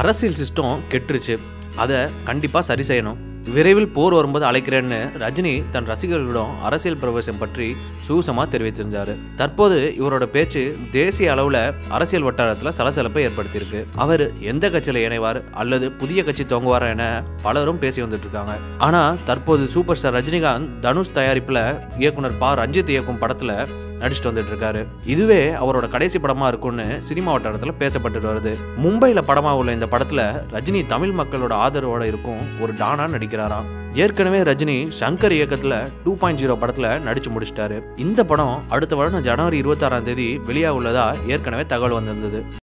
அரசியல் சிஸ்டம் கெட்டுருச்சு அதை கண்டிப்பாக சரி செய்யணும் விரைவில் போர் வரும்போது அழைக்கிறேன்னு ரஜினி தன் ரசிகர்களிடம் அரசியல் பிரவேசம் பற்றி சூசமாக தெரிவித்திருந்தார் தற்போது இவரோட பேச்சு தேசிய அளவில் அரசியல் வட்டாரத்தில் சலசலப்பை ஏற்படுத்தியிருக்கு அவர் எந்த கட்சியில் இணைவார் அல்லது புதிய கட்சி துவங்குவாரா என பலரும் பேசி வந்துட்டு இருக்காங்க ஆனால் தற்போது சூப்பர் ஸ்டார் ரஜினிகாந்த் தனுஷ் தயாரிப்பில் இயக்குனர் ப ரஞ்சித் இயக்கும் படத்தில் நடிச்சுட்டு வந்துட்டு இருக்காரு இதுவே அவரோட கடைசி படமா இருக்கும்னு சினிமா வட்டாரத்தில் பேசப்பட்டு வருது மும்பையில படமா உள்ள இந்த படத்துல ரஜினி தமிழ் மக்களோட ஆதரவோட இருக்கும் ஒரு டானா நடிக்கிறாராம் ஏற்கனவே ரஜினி சங்கர் இயக்கத்துல டூ பாயிண்ட் ஜீரோ படத்துல நடிச்சு முடிச்சிட்டாரு இந்த படம் அடுத்த வருடம் ஜனவரி இருபத்தாறாம் தேதி வெளியாக உள்ளதா ஏற்கனவே தகவல் வந்திருந்தது